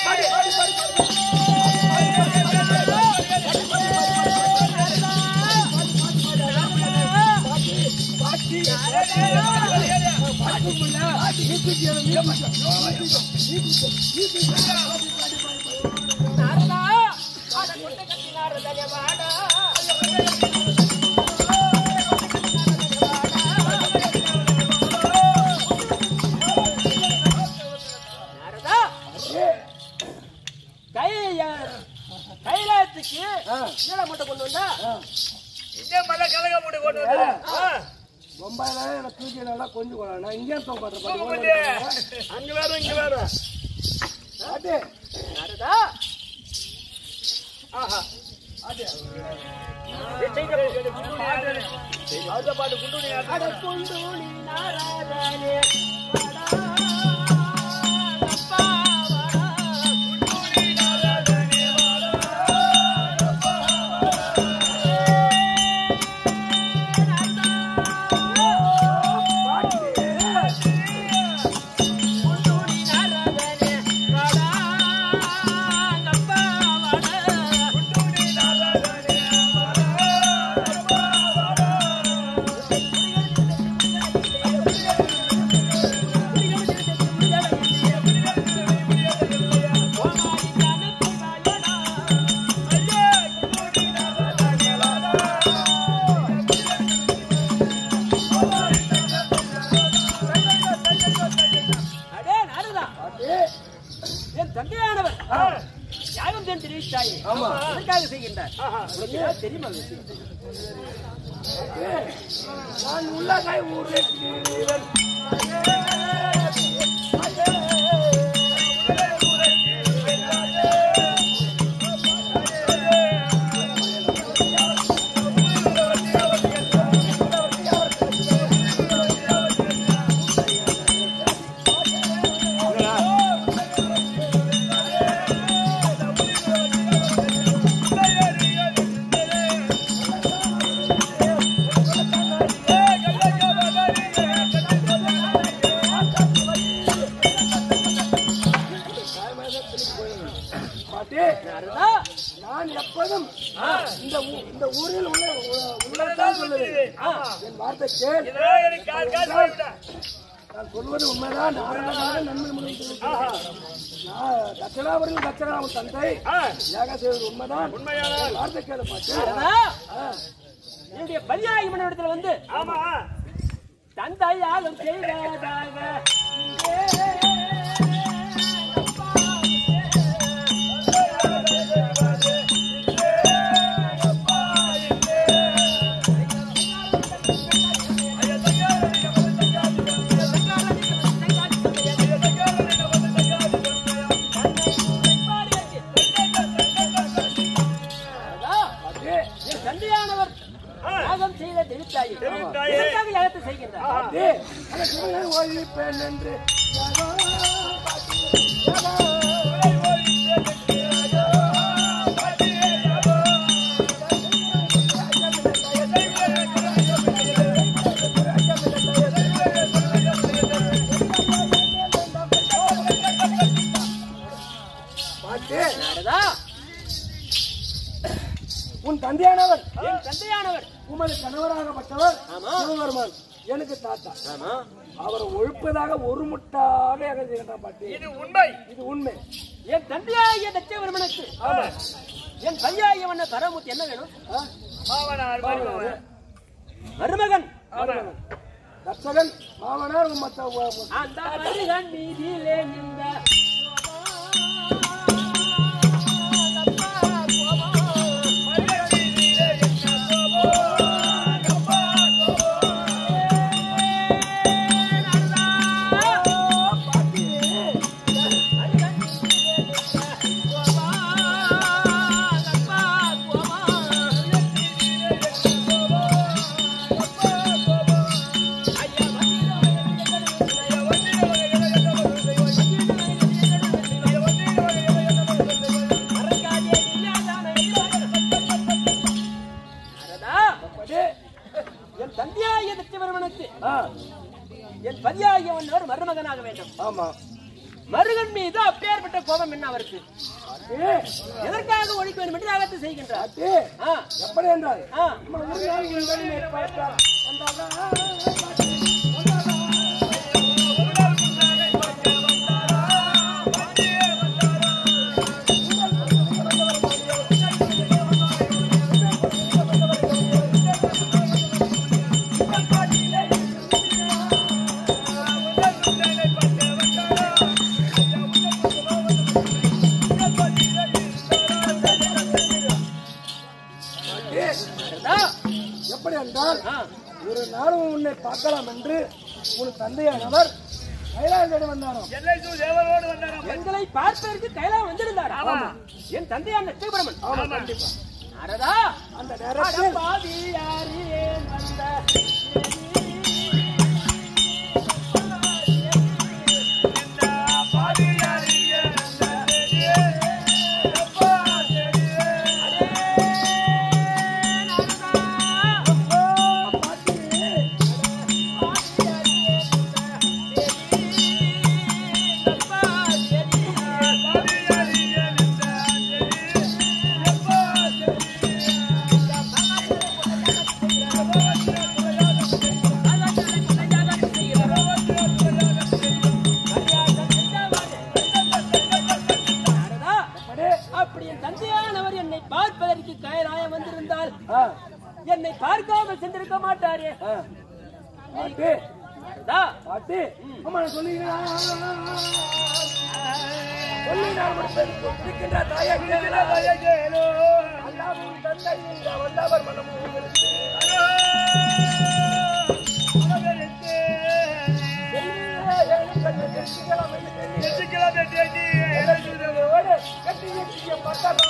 நாரதா ஆட கொட்டை கட்டி நாரதனே வாடா நாரதா கை கைலாயத்துக்கு கீழே மட்டும் கொண்டு வந்தா இன்னும் மலை கலக மூட்டை கொண்டு வந்து ஆ, பொம்பாயில எனக்கு தூக்கி நல்லா கொஞ்சம் கொடு. நான் இங்கே தூக்கு தோப்பாடுறேன் போட்டு. அங்க வேற இங்க வேற பாட்டி நாரதா ஆஹா ஏய், செய்த பாட்டு, குண்டுணி ஆடு. அடுத்த பாட்டு குண்டுணி ஆடு. அட கொண்டு நீ நாராதனே வாடா அப்பா வாடா குண்டுணி நாராதனே வாடா அப்பா வாடா அடே நாரதா என் தந்தையானவர் யாரும் தான் தெரிவித்தாயே ஆமா. எதற்காக செய்கின்றார் உனக்கு ஏதாவது தெரியுமா அந்த விஷயம்? நான் உள்ளகாய் ஊரே வீரன் பாட்டி நாரதா நான் எப்போதும் இந்த ஊ- இந்த ஊரில் உள்ள உள்ளதான் சொல்லுவேன் என் வார்த்தை கேள் இதெல்லாம் எனக்கு கால் கால் வாங்கிட்டா. நான் சொல்வது உண்மைதான் நாராயணனாக நன்மை முடிவு நான் தட்சணாவரில் தட்சணா உன் தந்தை ஆ, யாகம் செய்வது உண்மைதான் உண்மையானால். என் வார்த்தை கேளு பாட்டி நாரதா ஆ, என்னுடைய பரியாகி மன்னத்தில் வந்து ஆமா தந்தையாலும் செய்வதாக பாட்டி என் தந்தையானவர் யாகம் செய்த தெரிவித்தாயே தெரிவித்தாயே. எதற்காக யாகத்தை செய்கின்றார் பாட்டி அந்த சிவனை ஒழிப்பேன் என்று யாகம் பாட்டி, யாகம். பாட்டி நாரதா உன் தந்தையானவர் என் தந்தையானவர் உமது கணவராகப்பட்டவர் ஆமா. சிவபெருமான் எனக்கு தாத்தா ஆமா அவரை ஒழிப்பதாக ஒரு முட்டாக யாகம் செய்கின்றான் பாட்டி இது உண்மை இது உண்மை என் தந்தையாகிய தட்சவர்மனுக்கு என் பையாகியவன பரமுத்து என்ன வேணும் ஆ? மாமனார் மருமகன். மருமகன் ஆமா. தர்சகன் மாமனார் உன் மத்த உ- உ- அந்த மருகன் மீதிலே நின்ற பாட்டி, என் தந்தையாகிய தட்சவர்மனுக்கு ஆ, என் பதியாகியவன் மருமகனாக வேண்டும் ஆமா மருகன் மீது அப்பேற்பட்ட கோபம் என்ன அவருக்கு ஏ, எதற்காக ஒழிக்க வேண்டும் என்று யாகத்தை செய்கின்றார் ஏ, ஆ, எப்படி என்றால் ஆ. நம்ம ஒரு நாள் உங்களை பார்த்தால் வந்தாரா? ஏ, அதுதான். எப்படி என்றால் ஆ, ஒரு நாளும் உன்னை பார்க்கலாம் என்று உன் தந்தையானவர் கைலாயத்திடம் வந்தாராம் எல்லை சூழ் தேவரோடு வந்தாராம் எங்களை பார்ப்பதற்கு கைலாயம் வந்திருந்தார் என் தந்தையார் நெச்சபுரமன் ஆமா கண்டிப்பா நாரதா அந்த நேரத்தில் அடப்பாவி யாரேன் வந்த நாரதா, அடே, அப்படி என் தந்தையானவர் என்னை பார்ப்பதற்கு கைலாயம் வந்திருந்தால் ஆ, என்னை பார்க்காமல் சென்றிருக்க மாட்டாரே ஆ. பாட்டி நாரதா, பாட்டி அம்மா நான் சொல்லுகிறேன் சொல்லி நான் முடிப்பேன் இருக்கின்ற தாயே கேளு. அல்லாவின் தந்தை இந்த வல்லவர் மனமும் உங்களுக்கு. தெரியுதே, ஏழு கண்ணு தெரிஞ்சுக்கலாம் என்று தெரியும். எனது கட்டி கட்டிய பட்டணம்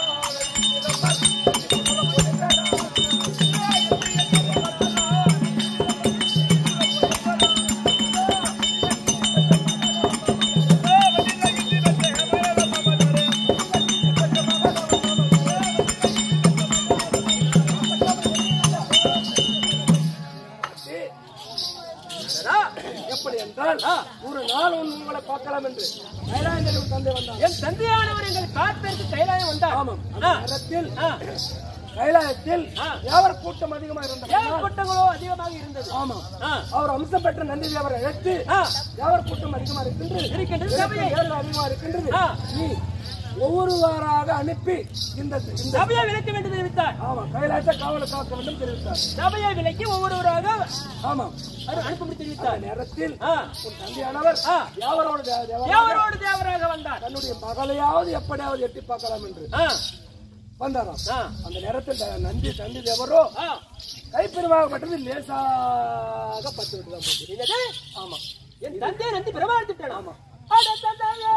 நாரதா, எப்படி என்றால் ஒரு நாள் உன் உங்களை பார்க்கலாம் என்று கைலாயத்தில் தந்தை வந்தார் என் தந்தையானவர் எங்களை பார்ப்பதற்கு கைலாயம் வந்தார் ஆமாம் அந்த ஆ, நேரத்தில் ஆ. கைலாயத்தில் ஆ. வியாபார கூட்டம் அதிகமாக இருந்தது ஏன் கூட்டங்களோ அதிகமாக இருந்தது ஆமாம் ஆ, அவர் அம்சம் பெற்ற நந்தி வியாபாரம் அழைத்து ஆ, வியாபார கூட்டம் அதிகமா இருக்கின்றது இருக்கின்றது சபையை ஏழு அதிகமா இருக்கின்றது ஆ. நீ ஒவ்வொருவாராக அனுப்பி இந்த இந்த சபையை விலக்க வேண்டும் தெரிவித்தார் ஆமா கைலாயத்தை காவல காக்க வேண்டும் தெரிவித்தார் சபையை விலக்கி ஒவ்வொருவராக ஆமாம் அவர் அனுப்பும்படி அந்த தெரிவித்தார் நேரத்தில் ஆ, உன் தந்தையானவர் ஆ. வியாபாரோட வியாபாரம் தேவரோடு தேவராக வந்தார் தன்னுடைய மகளையாவது எப்படியாவது எட்டி பார்க்கலாம் என்று ஆ, வந்தாராம் ஆ, அந்த நேரத்தில் த- நந்தி தந்தி தேவரோ ஆ. கைப்பிரிவாகப்பட்டது லேசாக பத்து விட்டுதான் போச்சு என்னது? ஆமா என் தந்தை நந்தி பிரபாதித்துட்டான் ஆமா. அட தந்தையே.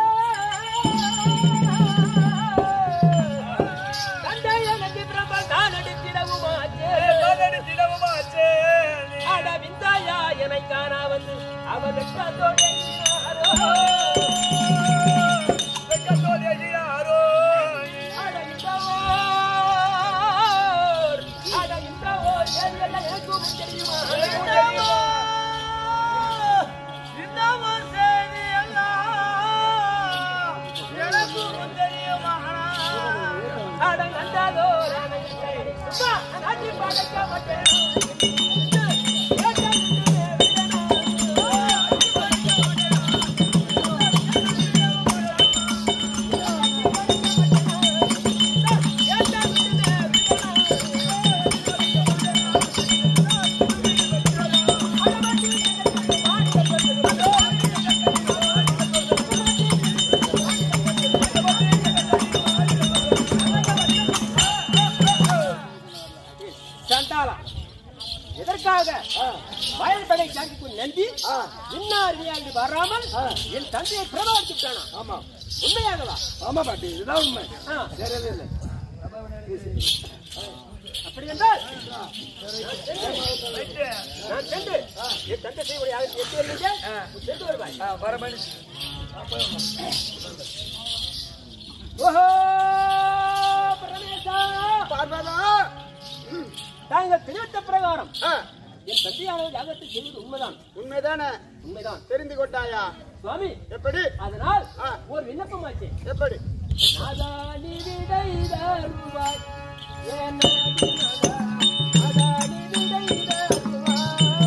தந்தையே நந்தி பிரபா நான் அடித்திடவுமாச்சே. அட விந்தாயா என்னை காணா வந்து அவர் வெட்கத்தோடு எண்ணினாரோ. அட இந்த ஓர், அட இந்த ஓர் ஏன் எல்லாம் எனக்கும் தெரியுமா? இந்த ஓர், இந்த ஓர் செய்தி எல்லாம் எனக்கும் தெரியுமா? அட நந்ததோர் அணையை, சும்மா நாட்டி படைக்க மாட்டேன். சண்டாளா எதற்காக வயல்படை சாக்கிக்குள் நம்பி இன்னார் விளையாண்டு வராமல் என் தந்தையை பிரபாவித்துட்டானா ஆமா உண்மையாகவா ஆமா பாட்டி இதுதான் உண்மை ஆ, தெரியவே இல்லை அப்படி என்றால் நான் சென்று என் தந்தை செய்வதை யாருக்கு எட்டு வருவீங்க சென்று வருவாய் ஓஹோ பரமேசா பார்வதா தாங்கள் தெரிவித்த பிரகாரம் ஆ, என் தந்தையானவர் யாகத்தை செய்வது உண்மைதான் உண்மைதானே உண்மைதான் தெரிந்து கொண்டாயா சுவாமி எப்படி அதனால் ஆ. ஒரு விண்ணப்பமாச்சு எப்படி நாதானி விடை தருவாய் எனது மகா. நாதானி விடை தருவாய்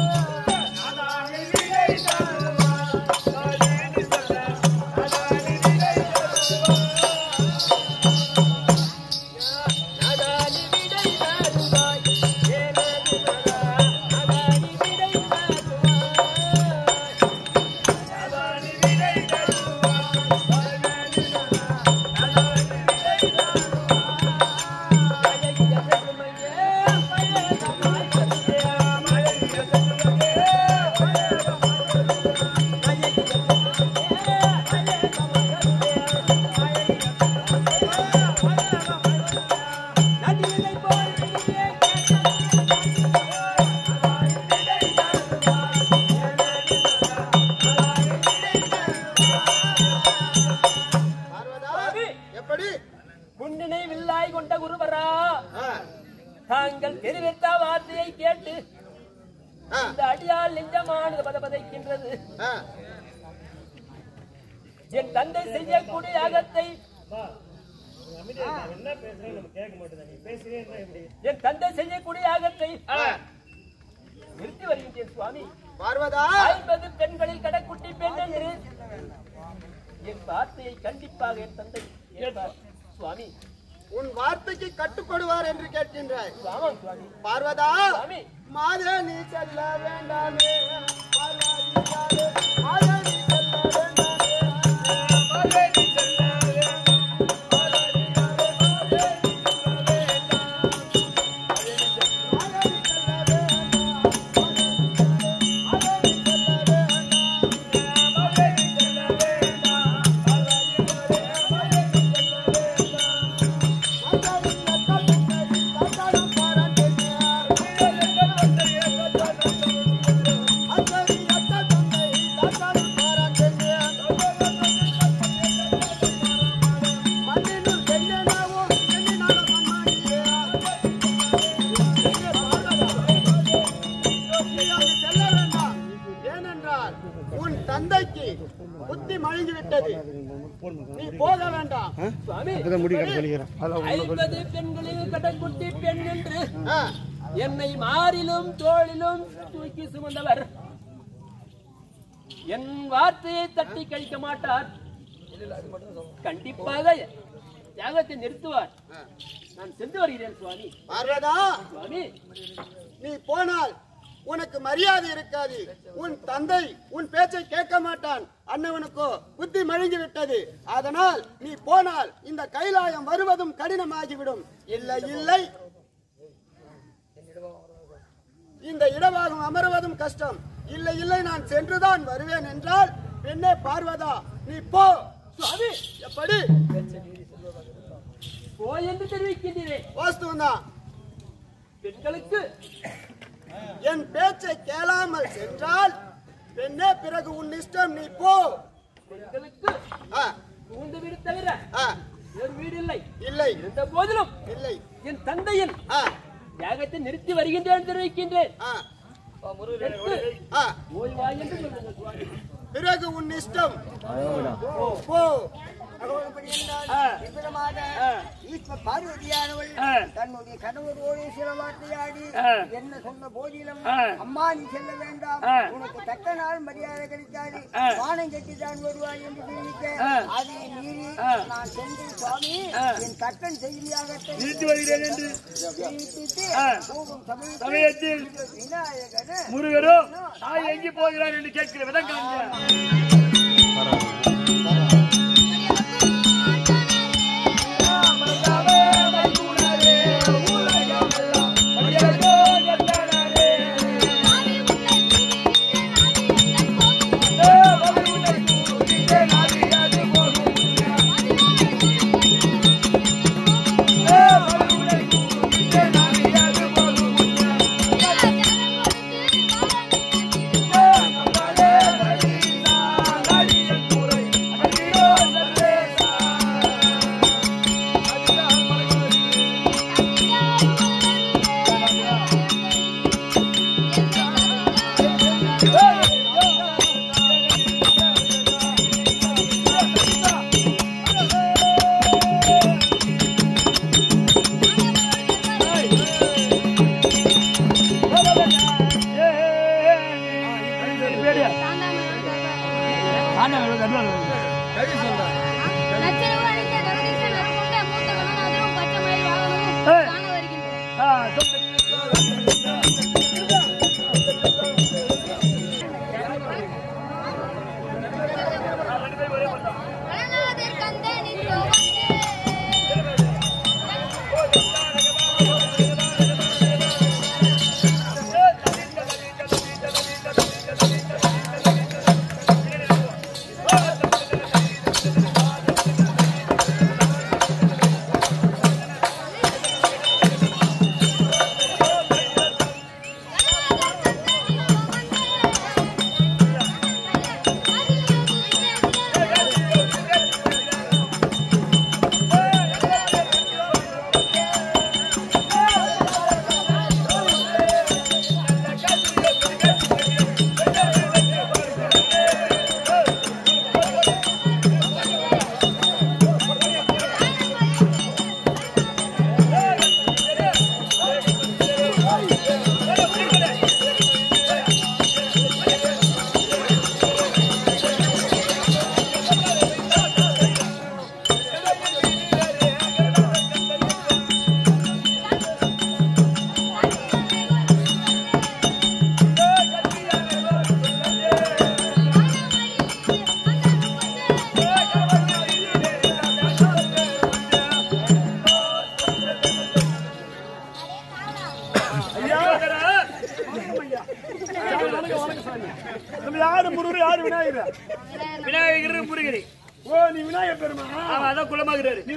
நாதானி விடை தருவாய் எனது மகா. நாதானி விடை தருவாய் பார்வதா எப்படி முன்னினை வில்லாய் கொண்ட குருவரா ஆ, தாங்கள் தெரிவித்த வார்த்தையை கேட்டு ஆ, இந்த அடியால் நெஞ்சமானது பதபதைக்கின்றது ஆ. என் தந்தை செய்யக்கூடிய யாகத்தை என் தந்தை செய்யக்கூடிய யாகத்தை நிறுத்தி வருகின்றேன் சுவாமி பார்வதா ஐம்பது பெண்களில் கடைக்குட்டி பெண் என்று என் வார்த்தையை கண்டிப்பாக என் தந்தை ஏற்பார் சுவாமி உன் வார்த்தைக்கு கட்டுப்படுவார் என்று கேட்கின்றாய் ஆமாம் சுவாமி பார்வதா சுவாமி மாதே நீ செல்ல வேண்டாமே பார்வதியாரே, மாதே நீ செல்ல வேண்டாமே மாதே நீ செல்ல வேண்டாம். பார்வதியாரே, மாதே நீ செல்ல வேண்டாம். மாதே நீ செல்ல வேண்டாம். மாதே நீ செல்ல வேண்டாம். மாதே நீ செல்ல வேண்டாம். பார்வதியாரே, மாதே நீ செல்ல வேண்டாம். ஏனென்றால் உன் தந்தைக்கு புத்தி மழுங்கி விட்டது நீ போக வேண்டாம் சுவாமி எப்படி? ஐம்பது பெண்களில் கடைக்குட்டி பெண் என்று ஆ, என்னை மாறிலும் தோளிலும் தூக்கி சுமந்தவர் என் வார்த்தையை தட்டி கழிக்க மாட்டார் கண்டிப்பாக தியாகத்தை நிறுத்துவார் நான் சென்று வருகிறேன் சுவாமி பார்வதா சுவாமி நீ போனால் உனக்கு மரியாதை இருக்காது உன் தந்தை உன் பேச்சை கேட்க மாட்டான் அண்ணவனுக்கோ புத்தி மழுங்கி விட்டது அதனால் நீ போனால் இந்த கைலாயம் வருவதும் கடினமாகிவிடும் இல்லை இல்லை இந்த இடவாகம் அமருவதும் கஷ்டம் இல்லை இல்லை நான் சென்றுதான் வருவேன் என்றால் பெண்ணே பார்வதா நீ போ சுவாமி எப்படி போ என்று தெரிவிக்கின்றேன் வாஸ்துவம் தான் பெண்களுக்கு என் பேச்சை கேளாமல் சென்றால் பெண்ணே பிறகு உன் இஷ்டம் நீ போ பெண்களுக்கு ஆ, புகுந்த வீடு தவிர ஆ, ஒரு வீடு இல்லை இல்லை இருந்த போதிலும் இல்லை என் தந்தையின் ஆ, தியாகத்தை நிறுத்தி வருகின்றேன் தெரிவிக்கின்றேன் ஆ, பெண்கு, ஆ. ஓய்வா என்று சொல்லுங்கள் சுவாமி பிறகு உன் இஷ்டம் போ ஈஸ்வர பார்வதியானவள் ஆ. தன்னுடைய கணவரோடு சில வார்த்தையாடி ஆ. என்ன சொன்ன போதிலும் ஆ. அம்மா நீ செல்ல வேண்டாம் ஆ. உனக்கு தக்க நாள் மரியாதை கிடைக்காது ஆ. வானம் கட்டி தான் வருவாய் என்று தெரிவிக்க ஆ. அதை மீறி ஆ. நான் சென்று சுவாமி ஆ. என் கட்டன் செய்தியாகத்தை நிறுத்தி வருகிறேன் என்று தெரிவித்து ஆ. போகும் சமயத்தில் சமயத்தில் விநாயகன் முருகரும் தாய் எங்கே போகிறார் என்று கேட்கிற விதம் காண்க ஆ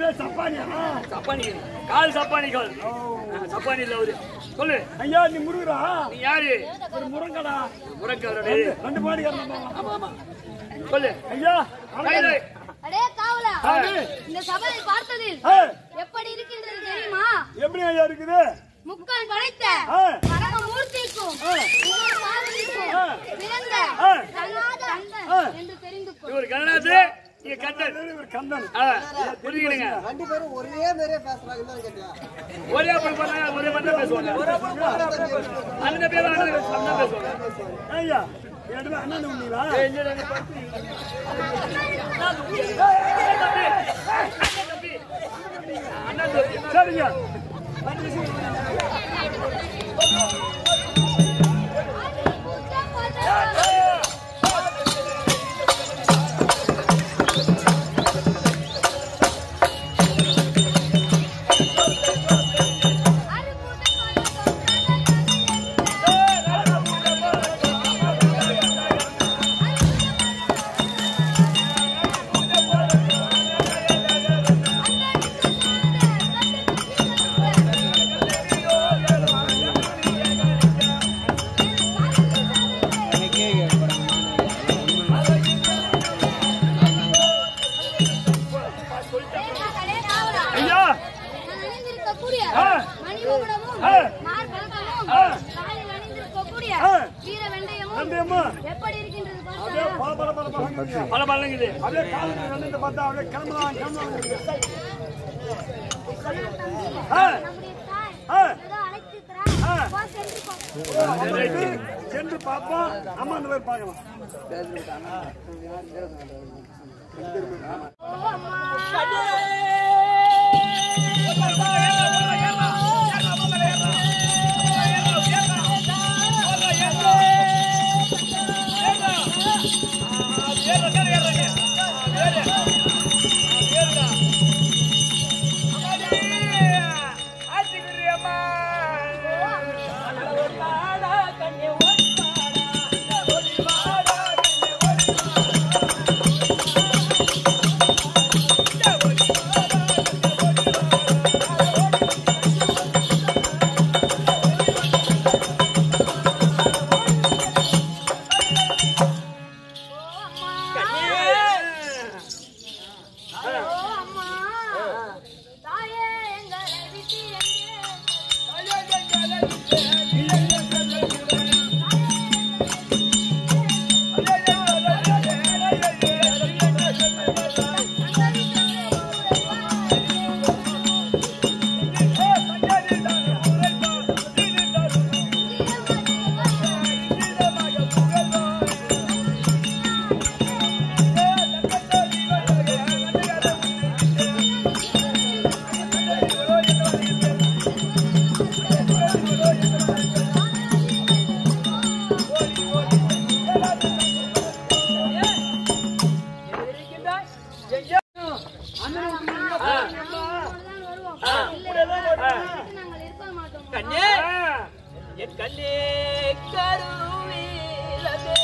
என்ன சப்பானியா சப்பானி கால் சப்பானி கால் ஆ, சப்பானி இல்ல அவரு சொல்லு ஐயா நீ முருகரா நீ யாரு ஒரு முருங்கடா முறக்காரரு ரெண்டு மாடி காரணமா ஆமா ஆமா சொல்லு ஐயா கையில அடே காவலா ஆ. இந்த சபையை பார்த்ததில் ஆ, எப்படி இருக்கின்றது தெரியுமா எப்படி ஐயா இருக்குது முக்கன் படைத்த ஆ. பரம மூர்த்திக்கும் உங்கள் பார்வதிக்கும் ஆ. பிறந்த ஆ. தன்னாத ஆ. என்று தெரிந்து கொள் இவர் கருணாசு நீங்க கந்தன் ஒரு கந்தன் ஆ, புரிஞ்சுக்கிடுங்க ரெண்டு பேரும் ஒரே மாதிரியே பேசுறாங்க என்னன்னு கேட்டியா ஒரே அப்படி பண்ணாங்க ஒரே மாதிரி தான் பேசுவாங்க அந்த பேர் அண்ணன் அண்ணன் பேசுவாங்க ஐயா ரெண்டு பேரும் அண்ணன் உண்டீங்களா சரிங்க ஐயா நான் அணிந்திருக்கக்கூடிய ஆ. மணிமகுடமும் ஆ. மார்பதக்கமும் ஆ. காலில் அணிந்திருக்கக்கூடிய ஆ. வீர வெந்தயமும் வெந்தயமா? எப்படி இருக்கின்றது அப்படியே பார்த்தா பல பல பல பழங்குறீங்க. பல பழங்குது அப்படியே காலையில ரெண்டு பார்த்தா அப்படியே கிளம்பலாம் கிளம்பலாம் ஆ. நம்முடைய தாய் ஆ. ஏதோ அழைத்திருக்கிறார் ஆ. வா சென்று பார்ப்போம். அவருக்கு சென்று பார்ப்போம் அம்மா அந்த பேர் பார்க்கலாம் ஓ அம்மா ஓ அம்மா தாயே எங்களை விட்டு எங்கே நாங்கள் இருக்க மாட்டோம் கண்ணே என் கண்ணே கருவீரதே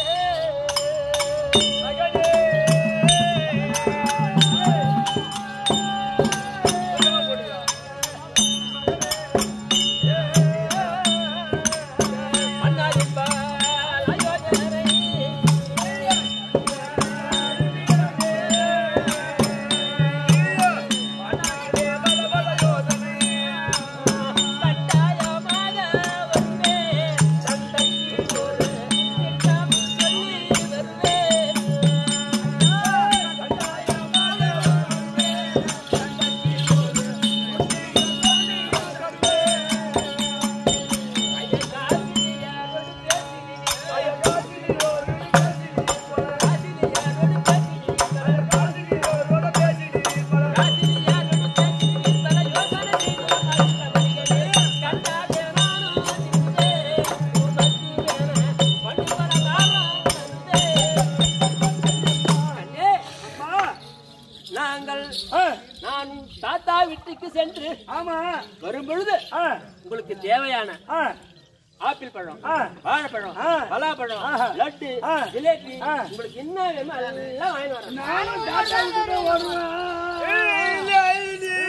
கண்ணே, நாங்கள் ஆ, நான் தாத்தா வீட்டுக்கு சென்று ஆமா வரும் பொழுது ஆ, உங்களுக்கு தேவையான ஆ, ஆப்பிள் பழம் ஆ. வாழைப்பழம் ஆ. பலாப்பழம் ஆஹா. லட்டு ஆ. ஜிலேபி ஆ. உங்களுக்கு என்ன வேணுமோ எல்லாம் வாங்கி வரேன் நானும் டாட்டா வீட்டுக்கு வருவேன்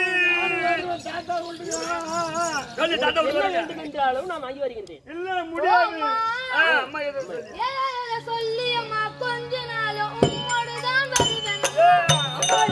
சொல்லு தாத்தா என்ன சொல்லுங்க வேண்டும் என்றாலும் நான் ஆகி வருகின்றேன் இல்ல முடியாது ஆ, அம்மா ஏதோ சொல்லு. ஏழை சொல்லி அம்மா கொஞ்ச நாளும் உம்மோடு தான் வருவேன்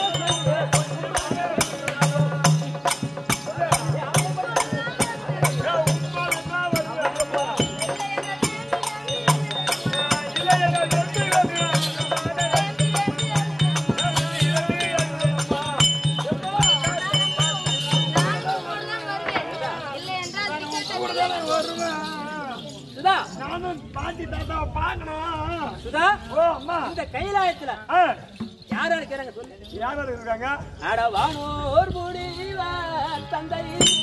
நானும் உம்மோடு தான் வருவேன் இல்லை என்றால் டிக்கெட்டை சுதா நானும் பாட்டி தாத்தாவை பார்க்கணும் சுதா ஓ அம்மா இந்த கைலாயத்துல ஆ, யார் யார் இருக்கிறாங்க சொல்லு யார் யார் இருக்காங்க அடவானோர் முடிவார் தந்தை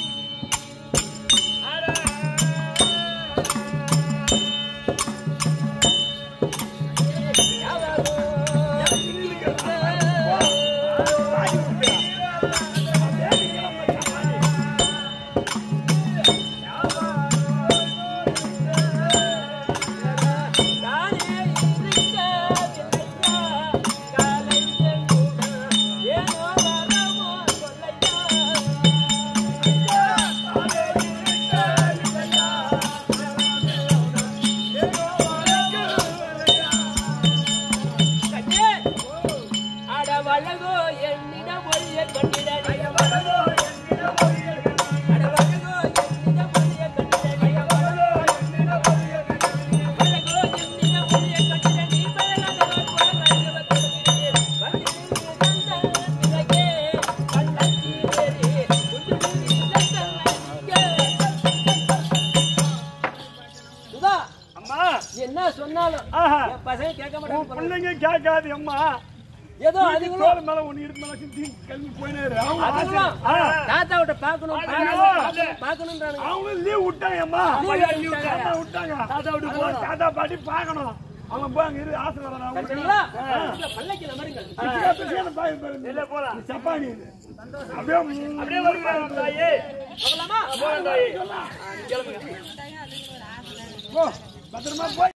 தானே இருக்கவில்லையா காலை ஏனோ வரமோ சொல்லையா கண்ணே அட வழகோ என்னிடம் ஒழிய கண்டிட அட வழகோ என்னிடம் ஒழிய கண்டிட வழகோ என்னிடம் ஒழிய கண்டிட நீ பழகாத குழந்தை சுதா அம்மா என்ன சொன்னாலும் ஆஹா. என் பசங்க கேட்க உன் மாட்டாங்க பிள்ளைங்க கேட்காது அம்மா ஏதோ அதுங்களும் அதுங்களும் மேல ஒண்ணு இருக்கு மேல சிந்தி கல்வி போயினே இரு. அவங்க அதுங்களும் ஆசை. ஆ. தாத்தாவிட்ட பார்க்கணும் அது பார்க்கணும், ஐயோ. பார்க்கணும், பார்க்கணுன்றானுங்க அவங்களும் லீவ் விட்டாங்க அம்மா Leave விட்டாங்க. தாத்தா விட்டாங்க தாத்தா விட்டு போ தாத்தா பாட்டி பார்க்கணும் அவங்க போய் அங்க இரு ஆசீர்வாதம் சரிங்களா இந்த பல்லக்கில் அமருங்கள் இல்ல போலாம் சப்பானி இது. அப்படியே அப்படியே வருவாங்க தாயே போகலாமா போலாம் தாயே போ பத்திரமா போய்